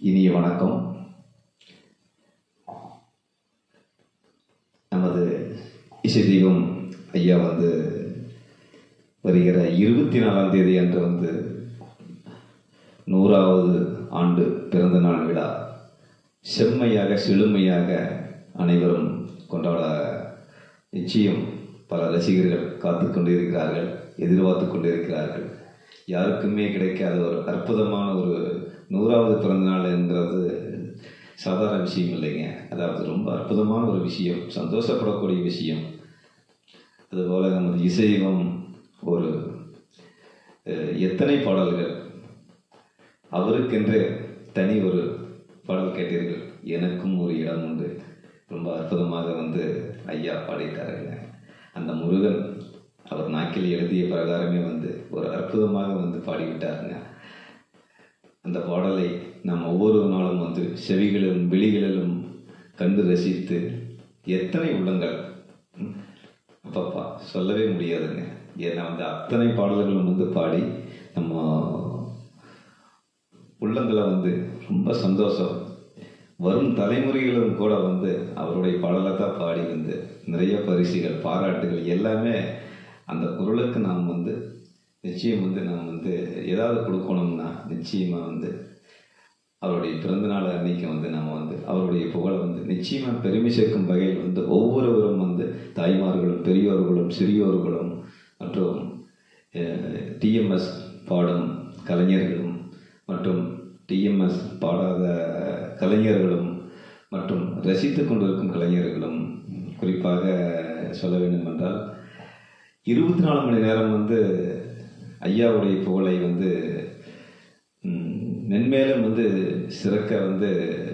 இனிய வணக்கம் நமது இசை தெய்வம் ஐயா வந்து வருகிற இருபத்தி நாலாம் தேதி அன்று வந்து நூறாவது ஆண்டு பிறந்த நாள் விழா செம்மையாக செழுமையாக அனைவரும் கொண்டாட நிச்சயம் பல ரசிகர்கள் காத்து கொண்டிருக்கிறார்கள் எதிர்பார்த்து கொண்டிருக்கிறார்கள் யாருக்குமே கிடைக்காத ஒரு அற்புதமான ஒரு நூறாவது பிறந்த நாள் என்கிறது சாதாரண விஷயம் இல்லைங்க அதாவது ரொம்ப அற்புதமான ஒரு விஷயம் சந்தோஷப்படக்கூடிய விஷயம் அதுபோல் நமது இசைவம் ஒரு அஹ், எத்தனை பாடல்கள் அவருக்கென்று தனி ஒரு பாடல் கேட்டீர்கள் எனக்கும் ஒரு இடம் உண்டு ரொம்ப அற்புதமாக வந்து ஐயா பாடிட்டாருங்க அந்த முருகன் அவர் நாக்கில் எழுதிய பிரகாரமே வந்து ஒரு அற்புதமாக வந்து பாடிவிட்டாருங்க அந்த பாடலை நாம் ஒவ்வொரு நாளும் வந்து செவிகளிலும் விழிகளிலும் கண்டு ரசித்து எத்தனை உள்ளங்கள் ம், அப்பப்பா சொல்லவே முடியாதுங்க ஏன்னா வந்து அத்தனை பாடல்களும் வந்து பாடி நம்ம உள்ளங்களை வந்து ரொம்ப சந்தோஷம் வரும் தலைமுறைகளும் கூட வந்து அவருடைய பாடலை தான் பாடி வந்து நிறைய பரிசுகள் பாராட்டுகள் எல்லாமே அந்த குரலுக்கு நாம் வந்து நிச்சயம் வந்து நாம் வந்து ஏதாவது கொடுக்கணும்னா நிச்சயமாக வந்து அவருடைய பிறந்தநாள் அன்னைக்கு வந்து நம்ம வந்து அவருடைய புகழை வந்து நிச்சயமாக பெருமை சேர்க்கும் வகையில் வந்து ஒவ்வொருவரும் வந்து தாய்மார்களும் பெரியோர்களும் சிறியோர்களும் மற்றும் டிஎம்எஸ் பாடும் கலைஞர்களும் மற்றும் டிஎம்எஸ் பாடாத கலைஞர்களும் மற்றும் ரசித்து கொண்டிருக்கும் கலைஞர்களும் குறிப்பாக சொல்ல வேண்டும் என்றால் இருபத்தி நாலு மணி நேரம் வந்து ஐயாவுடைய புகழை வந்து ம், மென்மேலும் வந்து சிறக்க வந்து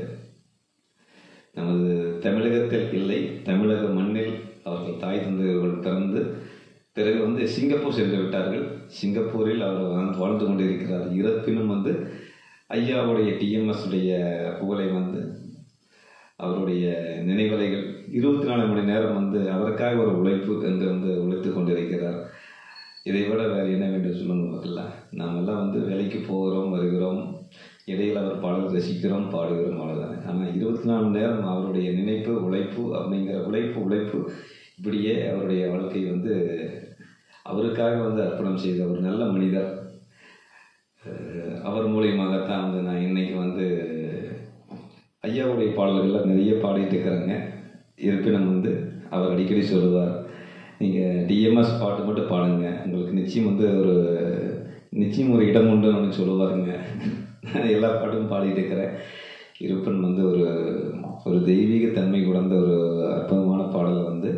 நமது தமிழகத்தில் இல்லை தமிழக மண்ணில் அவர்கள் தாய் தந்தையர்கள் பிறந்து பிறகு வந்து சிங்கப்பூர் சென்று விட்டார்கள் சிங்கப்பூரில் அவர் வாழ்ந்து- வாழ்ந்து கொண்டிருக்கிறார் இருப்பினும் வந்து ஐயாவுடைய டிஎம்எஸ் உடைய புகழை வந்து அவருடைய நினைவலைகள் இருபத்தி நாலு மணி நேரம் வந்து அவருக்காக ஒரு உழைப்பு என்று வந்து உழைத்து கொண்டிருக்கிறார் இதை விட வேறு என்ன வேண்டும் சொல்லுங்க பார்க்கலாம் நாம் எல்லாம் வந்து வேலைக்கு போகிறோம் வருகிறோம் இடையில் அவர் பாடல் ரசிக்கிறோம் பாடுகிறோம் அவ்வளோதானே ஆனால் இருபத்தி நாலு மணி நேரம் அவருடைய நினைப்பு உழைப்பு அப்படிங்கிற உழைப்பு உழைப்பு இப்படியே அவருடைய வாழ்க்கை வந்து அவருக்காக வந்து அர்ப்பணம் செய்த ஒரு நல்ல மனிதர் அஹ் அவர் மூலியமாகத்தான் வந்து நான் இன்னைக்கு வந்து ஐயாவுடைய பாடல்கள்லாம் நிறைய பாடிட்டு இருக்கிறேங்க இருப்பினும் வந்து அவர் அடிக்கடி சொல்லுவார் நீங்கள் டிஎம்எஸ் பாட்டு மட்டும் பாடுங்க உங்களுக்கு நிச்சயம் வந்து ஒரு நிச்சயம் ஒரு இடம் உண்டு அப்படின்னு சொல்லுவாருங்க நான் எல்லா பாட்டும் பாடிட்டு இருக்கிறேன் இருப்பினும் வந்து ஒரு ஒரு தெய்வீக தன்மை குடந்த ஒரு அற்புதமான பாடலை வந்து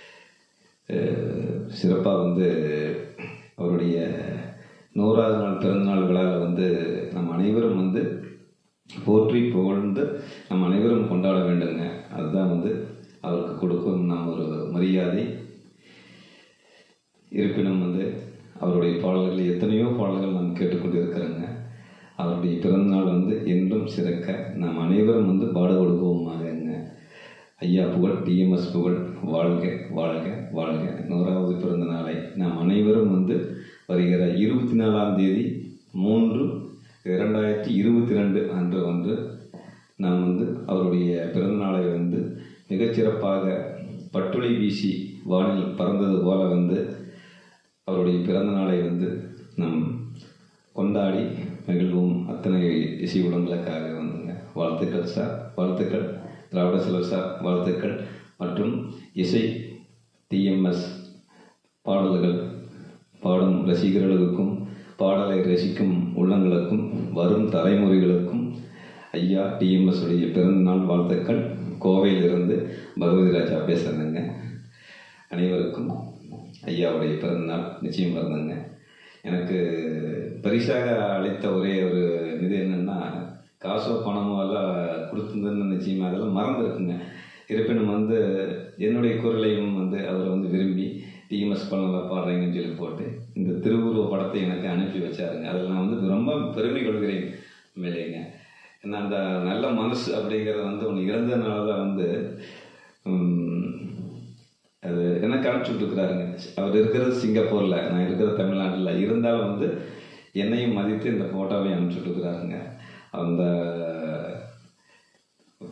சிறப்பாக வந்து அவருடைய நூறாவது நாள் பிறந்தநாள் விழாவில் வந்து நம் அனைவரும் வந்து போற்றி புகழ்ந்து நம் அனைவரும் கொண்டாட வேண்டுங்க அதுதான் வந்து அவருக்கு கொடுக்கும் நாம் ஒரு மரியாதை இருப்பினும் வந்து அவருடைய பாடல்கள் எத்தனையோ பாடல்கள் நாம் கேட்டுக்கொண்டு இருக்கிறோங்க அவருடைய பிறந்தநாள் வந்து என்றும் சிறக்க நாம் அனைவரும் வந்து பாடுபடுவோமாகங்க ஐயா புகழ் டிஎம்எஸ் புகழ் வாழ்க வாழ்க வாழ்க நூறாவது பிறந்த நாளை நாம் அனைவரும் வந்து வருகிற இருபத்தி நாலாம் தேதி மூன்று இரண்டாயிரத்தி இருபத்தி ரெண்டு அன்று வந்து நாம் வந்து அவருடைய பிறந்தநாளை வந்து மிகச்சிறப்பாக பட்டுளை வீசி வானில் பறந்தது போல வந்து அவருடைய பிறந்த நாளை வந்து நம் கொண்டாடி மகிழ்வோம் அத்தனை இசை உடங்களுக்காக வந்துங்க வாழ்த்துக்கள் சார் வாழ்த்துக்கள் திராவிட செலவு சார் வாழ்த்துக்கள் மற்றும் இசை டிஎம்எஸ் பாடல்கள் பாடும் ரசிகர்களுக்கும் பாடலை ரசிக்கும் உள்ளங்களுக்கும் வரும் தலைமுறைகளுக்கும் ஐயா டிஎம்எஸ் உடைய பிறந்தநாள் வாழ்த்துக்கள் கோவையிலிருந்து பகவதி ராஜா பேசுகிறேங்க அனைவருக்கும் ஐயாவுடைய பிறந்தநாள் நிச்சயம் பிறந்தங்க எனக்கு பரிசாக அளித்த ஒரே ஒரு இது என்னென்னா காசோ பணமோ எல்லாம் கொடுத்துருந்தேன்னு நிச்சயமாக அதெல்லாம் மறந்துருக்குங்க இருப்பினும் வந்து என்னுடைய குரலையும் வந்து அவர் வந்து விரும்பி டிஎம்எஸ் படம்லாம் பாடுறீங்கன்னு சொல்லி போட்டு இந்த திருவுருவ படத்தை எனக்கு அனுப்பி வச்சாருங்க அதில் நான் வந்து ரொம்ப பெருமை கொள்கிறேன் உண்மையிலேங்க ஏன்னா அந்த நல்ல மனசு அப்படிங்கிறது வந்து ஒன்று இறந்ததுனால தான் வந்து உம், அது எனக்கு அனுப்பிச்சு விட்டுருக்குறாருங்க அவர் இருக்கிறது சிங்கப்பூரில் நான் இருக்கிறது தமிழ்நாட்டில் இருந்தாலும் வந்து என்னையும் மதித்து இந்த ஃபோட்டோவையும் அனுப்பிச்சு விட்டுருக்குறாருங்க அந்த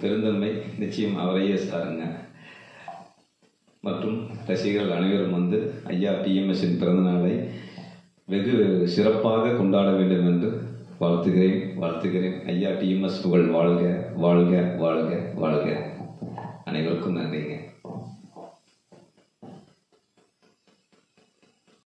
பெருந்தன்மை நிச்சயம் அவரையே சாருங்க மற்றும் ரசிகர்கள் அனைவரும் வந்து ஐயா டிஎம்எஸ்ஸின் பிறந்த நாளை வெகு சிறப்பாக கொண்டாட வேண்டும் என்று வாழ்த்துகிறேன் வாழ்த்துகிறேன் ஐயா டிஎம்எஸ் புகழ் வாழ்க வாழ்க வாழ்க வாழ்க